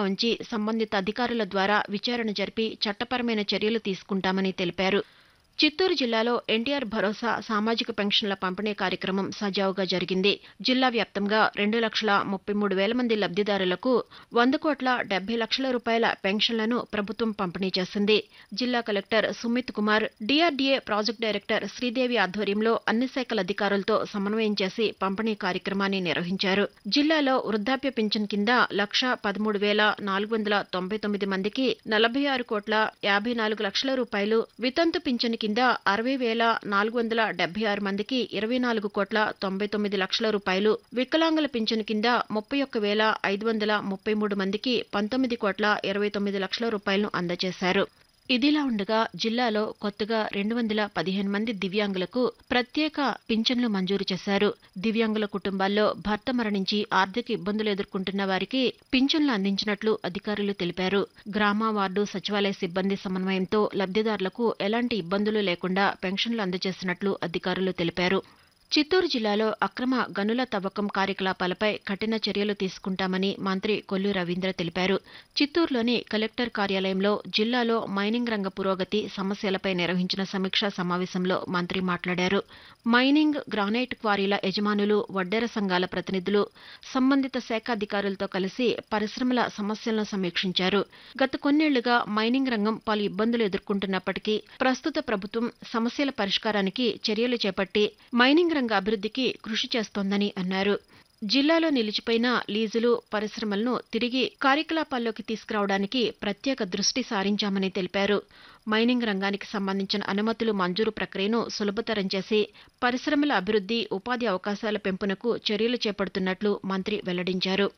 ఉంచి సంబంధిత అధికారుల ద్వారా విచారణ జరిపి చట్టపరమైన చర్యలు తీసుకుంటామని తెలిపారు చిత్తూరు జిల్లాలో ఎన్టీఆర్ భరోసా సామాజిక పెన్షన్ల పంపిణీ కార్యక్రమం సజావుగా జరిగింది జిల్లా వ్యాప్తంగా రెండు లక్షల ముప్పై మూడు వేల మంది లబ్దిదారులకు వంద కోట్ల డెబ్బై లక్షల రూపాయల పెన్షన్లను ప్రభుత్వం పంపిణీ చేసింది జిల్లా collector Sumit Kumar DRDA project director Sridevi ఆధ్వర్యంలో అన్ని శాఖల అధికారులతో సమన్వయం చేసి పంపిణీ కార్యక్రమాన్ని నిర్వహించారు జిల్లాలో వృద్ధాప్య పింఛన్ కింద లక్ష పదమూడు వేల నాలుగు వందల తొంభై తొమ్మిది మందికి నలభై ఆరు కోట్ల యాభై నాలుగు లక్షల రూపాయలు వితంతు పింఛన్ కింద అరవై వేల నాలుగు వందల డెబ్బై ఆరు మందికి ఇరవై నాలుగు కోట్ల తొంభై తొమ్మిది లక్షల రూపాయలు వికలాంగుల పింఛన్ కింద ముప్పై ఒక్క వేల ఐదు వందల ముప్పై మూడు మందికి పంతొమ్మిది కోట్ల ఇరవై తొమ్మిది లక్షల రూపాయలను అందజేశారు ఇదిలా ఉండగా జిల్లాలో కొత్తగా రెండు వందల పదిహేను మంది దివ్యాంగులకు ప్రత్యేక పింఛన్లు మంజూరు చేశారు దివ్యాంగుల కుటుంబాల్లో భర్త మరణించి ఆర్థిక ఇబ్బందులు ఎదుర్కొంటున్న వారికి పింఛన్లు అందించినట్లు అధికారులు తెలిపారు గ్రామ వార్డు సచివాలయ సిబ్బంది సమన్వయంతో లబ్దిదారులకు ఎలాంటి ఇబ్బందులు లేకుండా పెన్షన్లు అందజేసినట్లు అధికారులు తెలిపారు చిత్తూరు జిల్లాలో అక్రమ గనుల తవ్వకం కార్యకలాపాలపై కఠిన చర్యలు తీసుకుంటామని మంత్రి కొల్లు రవీంద్ర తెలిపారు చిత్తూరులోని కలెక్టర్ కార్యాలయంలో జిల్లాలో మైనింగ్ రంగ పురోగతి సమస్యలపై నిర్వహించిన సమీక్షా సమావేశంలో మంత్రి మాట్లాడారు మైనింగ్ గ్రానైట్ క్వారీల యజమానులు వడ్డెర సంఘాల ప్రతినిధులు సంబంధిత శాఖ అధికారులతో కలిసి పరిశ్రమల సమస్యలను సమీక్షించారు గత కొన్నేళ్లుగా మైనింగ్ రంగం పలు ఇబ్బందులు ఎదుర్కొంటున్నప్పటికీ ప్రస్తుత ప్రభుత్వం సమస్యల పరిష్కారానికి చర్యలు చేపట్టి మైనింగ్ రంగ అభివృద్ధికి కృషి చేస్తోందని అన్నారు జిల్లాలో నిలిచిపోయిన లీజులు పరిశ్రమలను తిరిగి కార్యకలాపాల్లోకి తీసుకురావడానికి ప్రత్యేక దృష్టి సారించామని తెలిపారు మైనింగ్ రంగానికి సంబంధించిన అనుమతులు మంజూరు ప్రక్రియను సులభతరం చేసి పరిశ్రమల అభివృద్ధి ఉపాధి అవకాశాల పెంపునకు చర్యలు చేపడుతున్నట్లు మంత్రి వెల్లడించారు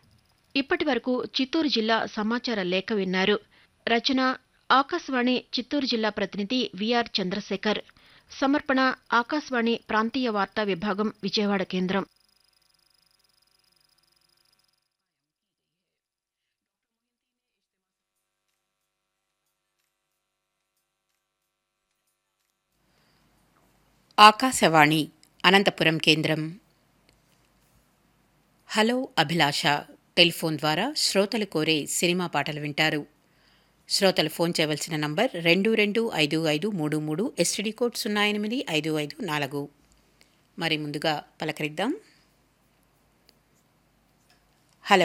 ఇప్పటి వరకు చిత్తూరు జిల్లా సమాచార లేఖ విన్నారు రచన ఆకాశవాణి చిత్తూరు జిల్లా ప్రతినిధి విఆర్ చంద్రశేఖర్ సమర్పణ ఆకాశవాణి ప్రాంతీయ వార్తా విభాగం విజయవాడ కేంద్రం ఆకాశవాణి అనంతపురం కేంద్రం హలో అభిలాష టెలిఫోన్ ద్వారా శ్రోతలు కోరే సినిమా పాటలు వింటారు శ్రోతలు ఫోన్ చేయవలసిన నంబర్ రెండు రెండు ఐదు ఐదు మూడు మూడు ఎస్టీడీ కోడ్ సున్నా ఎనిమిది ఐదు ఐదు నాలుగు మరి ముందుగా పలకరిద్దాం hello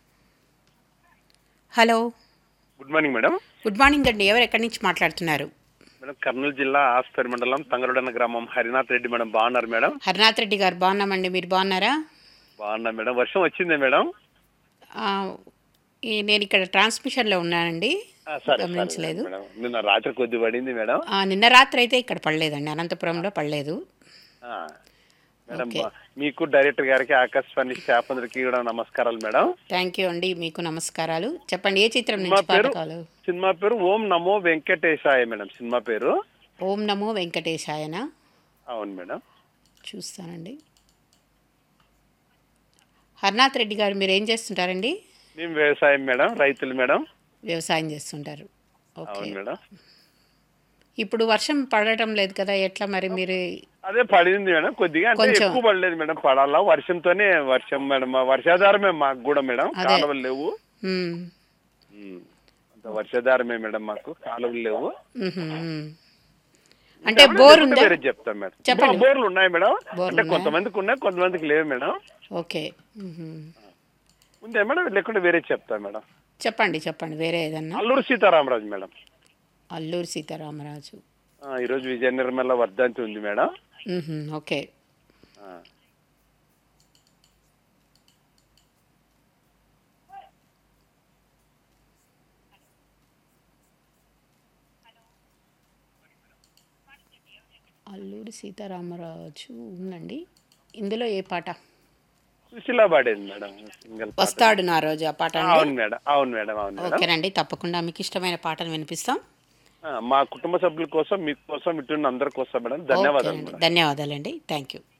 hello good morning madam good morning అండి ఎవరు ఎక్కడి నుంచి మాట్లాడుతున్నారు మేడం కర్నూలు జిల్లా ఆస్పేర్ మండలం తంగరుడన్న గ్రామం హరినాథ్ రెడ్డి మేడం బాగున్నారు మేడం హరినాథ్ రెడ్డి గారు బాగున్నామండి మీరు బాగున్నారా బాగున్నా మేడం వర్షం వచ్చిందే మేడం ఆ, ఈ నేను ఇక్కడ ట్రాన్స్మిషన్లో ఉన్నానండి ఆ, సరే, సరే గమనించలేదు మేడం నిన్న రాత్రి కొద్ది పడింది మేడం ఆ, నిన్న రాత్రి అయితే ఇక్కడ పడలేదండి అనంతపురంలో పడలేదు ఆ, మేడం ఓకే. బా- మీకు డైరెక్టర్ గారికి ఆకాశవాణి స్టాఫ్ అందరికి కూడా నమస్కారాలు మేడం థ్యాంక్ యూ అండి మీకు నమస్కారాలు చెప్పండి ఏ చిత్రం సినిమా నుంచి పేరు పాఠకాలు సినిమా పేరు ఓం నమో వెంకటేశాయ మేడం సినిమా పేరు ఓం నమో వెంకటేశాయన అవును మేడం చూస్తానండి హర్నాథ్ రెడ్డి గారు మీరు ఏం చేస్తుంటారండి మేము వ్యవసాయం మేడం రైతులు మేడం వ్యవసాయం చేస్తుంటారు ఓకే అవును మేడం ఇప్పుడు వర్షం పడటం లేదు కదా ఎట్లా మరి మీరు అదే పడింది మేడం కొద్దిగా అంటే కొంచెం. ఎక్కువ పడలేదు మేడం పడాలా వర్షంతోనే వర్షం మేడం మా వర్షాధారమే మాకు కూడా మేడం అదే. కాలువలు లేవు మ్మ్. ఉమ్. అంత వర్షాధారమే మేడం మాకు కాలువలు లేవు మ్హూ, మ్మ్. అంటే బోర్ ఉందా వేరే చెప్తాం మేడం చెప్పండి. బో- బోర్లు ఉన్నాయి మేడం బోర్లు అంటే ఉన్నాయా? కొంతమందికి ఉన్నాయి కొంతమందికి లేవు మేడం ఓకే మ్హూ. ఉందే మేడం లేకుంటే వేరే చెప్తాం మేడం చెప్పండి చెప్పండి వేరే ఏదన్నా అల్లూరు సీతారామరాజు మేడం అల్లూరి సీతారామరాజు ఆ, ఈరోజు విజయ నిర్మల వర్ధంతి ఉంది మేడం మ్హూ, ఓకే ఆ. అల్లూరి సీతారామరాజు ఉందండి ఇందులో ఏ పాట సుశీల పాడేది మేడం సింగల్ పాట. వస్తాడు నా రోజు ఆ పాట అండి అవును మేడం అవును మేడం అవును మేడం ఓకేనండి తప్పకుండా మీకు ఇష్టమైన పాటలు వినిపిస్తాం ఆ, మా కుటుంబ సభ్యుల కోసం మీకోసం ఇటున్న అందరి కోసం మేడం ధన్యవాదాలు ఓకేనండి మేడం ధన్యవాదాలండి థ్యాంక్ యూ